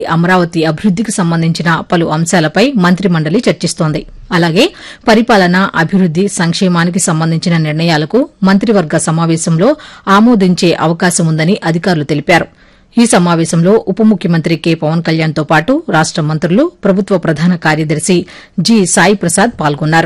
అమరావతి అభివృద్దికి సంబంధించిన పలు అంశాలపై మంత్రిమండలి చర్చిస్తోంది అలాగే పరిపాలన అభివృద్ది సంక్షేమానికి సంబంధించిన నిర్ణయాలకు మంత్రివర్గ సమావేశంలో ఆమోదించే అవకాశం ఉందని అధికారులు తెలిపారు ఈ సమావేశంలో ఉప ముఖ్యమంత్రి కె పవన్ కళ్యాణ్తో పాటు రాష్ట మంత్రులు ప్రభుత్వ ప్రధాన కార్యదర్శి జి సాయి ప్రసాద్ పాల్గొన్నారు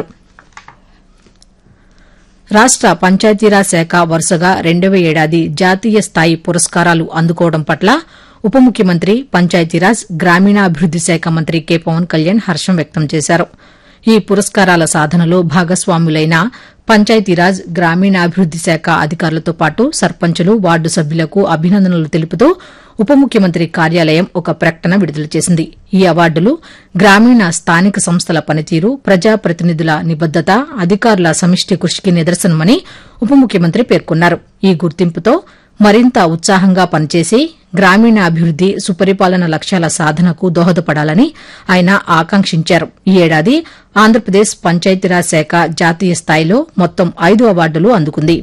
రాష్ట పంచాయతీరాజ్ శాఖ వరుసగా రెండవ ఏడాది జాతీయ స్థాయి పురస్కారాలు అందుకోవడం పట్ల ఉప ముఖ్యమంత్రి పంచాయతీరాజ్ గ్రామీణాభివృద్ది శాఖ మంత్రి కె పవన్ కళ్యాణ్ హర్షం వ్యక్తం చేశారు ఈ పురస్కారాల సాధనలో భాగస్వాములైన పంచాయతీరాజ్ గ్రామీణాభివృద్ది శాఖ అధికారులతో పాటు సర్పంచులు వార్డు సభ్యులకు అభినందనలు తెలుపుతూ ఉప ముఖ్యమంత్రి కార్యాలయం ఒక ప్రకటన విడుదల చేసింది ఈ అవార్డులు గ్రామీణ స్థానిక సంస్థల పనితీరు ప్రజాప్రతినిధుల నిబద్దత అధికారుల సమిష్టి కృషికి నిదర్శనమని ఉప ముఖ్యమంత్రి పేర్కొన్నారు ఈ గుర్తింపుతో మరింత ఉత్సాహంగా పనిచేసి గ్రామీణాభివృద్ది సుపరిపాలన లక్ష్యాల సాధనకు దోహదపడాలని ఆయన ఆకాంక్షించారు ఈ ఏడాది ఆంధ్రప్రదేశ్ పంచాయతీరాజ్ శాఖ జాతీయ స్థాయిలో మొత్తం ఐదు అవార్డులు అందుకుంది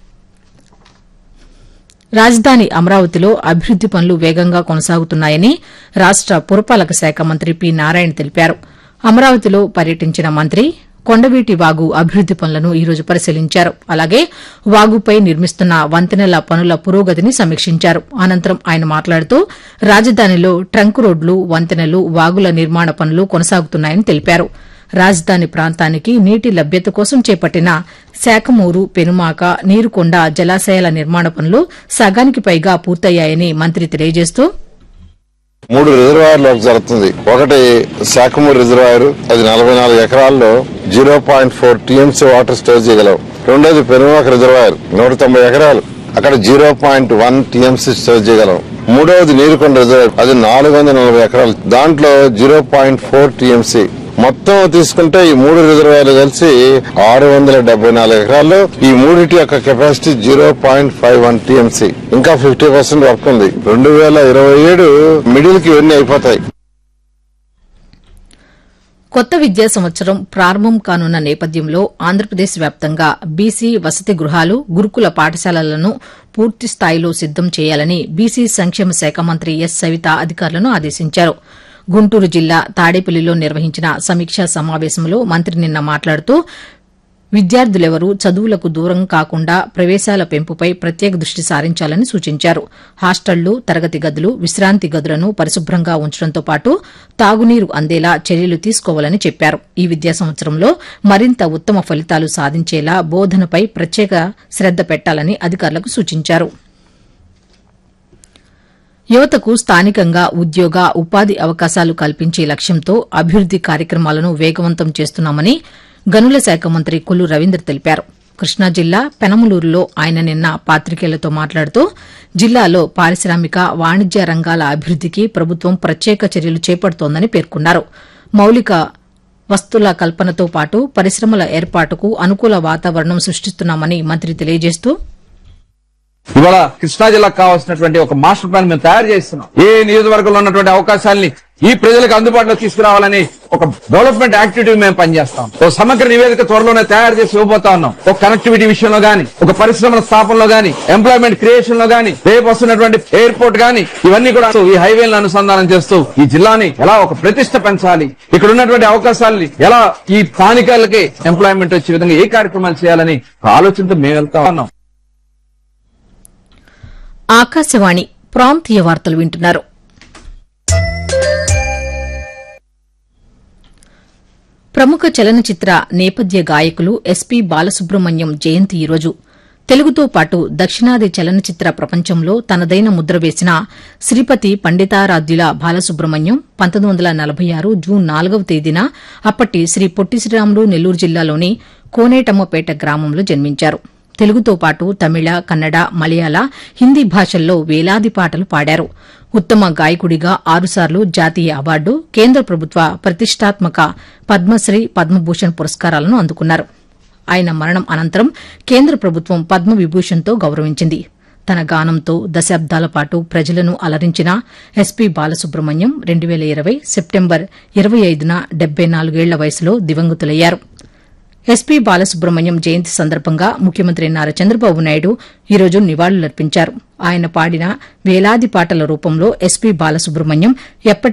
రాజధాని అమరావతిలో అభివృద్ది పనులు వేగంగా కొనసాగుతున్నాయని రాష్ట పురపాలక శాఖ మంత్రి పి నారాయణ తెలిపారు అమరావతిలో పర్యటించిన మంత్రి కొండవీటి వాగు అభివృద్ది పనులను ఈరోజు పరిశీలించారు అలాగే వాగుపై నిర్మిస్తున్న వంతెనల పనుల పురోగతిని సమీక్షించారు అనంతరం ఆయన మాట్లాడుతూ రాజధానిలో ట్రంక్ రోడ్లు వంతెనలు వాగుల నిర్మాణ పనులు కొనసాగుతున్నాయని తెలిపారు రాజధాని ప్రాంతానికి నీటి లభ్యత కోసం చేపట్టిన శాఖమూరు పెనుమాక నీరుకొండ జలాశయాల నిర్మాణ పనులు సగానికి పైగా పూర్తయ్యాయని మంత్రి తెలియజేస్తూ మూడు రిజర్వాయర్లు వర్క్ జరుగుతుంది ఒకటి శాఖమూరు రిజర్వాయర్ అది నలభై నాలుగు ఎకరాల్లో zero point four TMC water store చేయగలవు రెండోది పెనుమాక రిజర్వాయర్ నూట తొంభై ఎకరాలు అక్కడ zero point one TMC store చేయగలం మూడవది నీరుకొండ రిజర్వాయర్ అది నాలుగు వందల నలభై ఎకరాలు దాంట్లో జీరో పాయింట్ ఫోర్ టీఎంసీ మొత్తం తీసుకుంటే ఈ మూడు రిజర్వాయర్లు కలిసి ఆరు వందల డెబ్బై నాలుగు ఎకరాల్లో ఈ మూడిటి యొక్క capacity zero point five one TMC ఇంకా ఫిఫ్టీ పర్సెంట్ వర్క్ ఉంది రెండు వేల ఇరవై ఏడు మిడిల్ కి ఇవన్నీ అయిపోతాయి కొత్త విద్యా సంవత్సరం ప్రారంభం కానున్న నేపథ్యంలో ఆంధ్రప్రదేశ్ వ్యాప్తంగా బీసీ వసతి గృహాలు గురుకుల పాఠశాలలను పూర్తి స్థాయిలో సిద్దం చేయాలని బీసీ సంక్షేమ శాఖ మంత్రి ఎస్ సవిత అధికారులను ఆదేశించారు గుంటూరు జిల్లా తాడేపల్లిలో నిర్వహించిన సమీక్షా సమావేశంలో మంత్రి నిన్న మాట్లాడుతూ విద్యార్థులెవరూ చదువులకు దూరం కాకుండా ప్రవేశాల పెంపుపై ప్రత్యేక దృష్టి సారించాలని సూచించారు హాస్టళ్లు తరగతి గదులు విశ్రాంతి గదులను పరిశుభ్రంగా ఉంచడంతో పాటు తాగునీరు అందేలా చర్యలు తీసుకోవాలని చెప్పారు ఈ విద్యా సంవత్సరంలో మరింత ఉత్తమ ఫలితాలు సాధించేలా బోధనపై ప్రత్యేక శ్రద్ద పెట్టాలని అధికారులకు సూచించారు యువతకు స్థానికంగా ఉద్యోగ ఉపాధి అవకాశాలు కల్పించే లక్ష్యంతో అభివృద్ది కార్యక్రమాలను వేగవంతం చేస్తున్నామని గనుల శాఖ మంత్రి కొల్లు రవీంద్ర తెలిపారు కృష్ణా జిల్లా పెనమలూరులో ఆయన నిన్న పాతికేయులతో మాట్లాడుతూ జిల్లాలో పారిశ్రామిక వాణిజ్య రంగాల అభివృద్దికి ప్రభుత్వం ప్రత్యేక చర్యలు చేపడుతోందని పేర్కొన్నారు మౌలిక వస్తుల కల్పనతో పాటు పరిశ్రమల ఏర్పాటుకు అనుకూల వాతావరణం సృష్టిస్తున్నామని మంత్రి తెలియజేస్తూ ఇవాళ కృష్ణా జిల్లాకు కావాల్సినటువంటి ఒక మాస్టర్ ప్లాన్ మేము తయారు చేస్తున్నాం ఏ నియోజకవర్గంలో ఉన్నటువంటి అవకాశాలని ఈ ప్రజలకు అందుబాటులో తీసుకురావాలని ఒక డెవలప్మెంట్ యాక్టివిటీ మేము పనిచేస్తాం ఒక సమగ్ర నివేదిక త్వరలోనే తయారు చేసి ఇవ్వబోతా ఉన్నాం ఒక కనెక్టివిటీ విషయంలో గానీ ఒక పరిశ్రమల స్థాపనలో గానీ ఎంప్లాయ్మెంట్ క్రియేషన్ లో గానీ రేపు వస్తున్నటువంటి ఎయిర్పోర్ట్ గానీ ఇవన్నీ కూడా ఈ హైవేలను అనుసంధానం చేస్తూ ఈ జిల్లాని ఎలా ఒక ప్రతిష్ట పెంచాలి ఇక్కడ ఉన్నటువంటి అవకాశాలని ఎలా ఈ స్థానికులకి ఎంప్లాయ్మెంట్ వచ్చే విధంగా ఏ కార్యక్రమాలు చేయాలని ఒక ఆలోచనతో మేము వెళ్తా ఉన్నాం ఆకాశవాణి ప్రాంతీయ వార్తలు వింటున్నారు ప్రముఖ చలనచిత్ర నేపథ్య గాయకులు ఎస్పీ బాలసుబ్రహ్మణ్యం జయంతి ఈరోజు తెలుగుతో పాటు దక్షిణాది చలనచిత్ర ప్రపంచంలో తనదైన ముద్ర వేసిన శ్రీపతి పండితారాధ్యుల బాలసుబ్రహ్మణ్యం పంతొమ్మిది వందల నలభై ఆరు జూన్ నాలుగవ తేదీన అప్పటి శ్రీ పొట్టి శ్రీరాములు నెల్లూరు జిల్లాలోని కోనేటమ్మపేట గ్రామంలో జన్మించారు తెలుగుతో పాటు తమిళ కన్నడ మలయాళ హిందీ భాషల్లో వేలాది పాటలు పాడారు ఉత్తమ గాయకుడిగా ఆరుసార్లు జాతీయ అవార్డు కేంద్ర ప్రభుత్వ ప్రతిష్టాత్మక పద్మశ్రీ పద్మభూషణ్ పురస్కారాలను అందుకున్నారు ఆయన మరణం అనంతరం కేంద్ర ప్రభుత్వం పద్మవిభూషణ్తో గౌరవించింది తన గానంతో దశాబ్దాల పాటు ప్రజలను అలరించిన ఎస్పీ బాలసుబ్రహ్మణ్యం రెండు వేల ఇరవై సెప్టెంబర్ ఇరవై ఐదున డెబ్బై నాలుగేళ్ల వయసులో దివంగతులయ్యారు ఎస్పీ బాలసుబ్రహ్మణ్యం జయంతి సందర్భంగా ముఖ్యమంత్రి నారా చంద్రబాబు నాయుడు ఈరోజు నివాళులర్పించారు ఆయన పాడిన వేలాది పాటల రూపంలో ఎస్పీ బాలసుబ్రహ్మణ్యం ఎప్పటి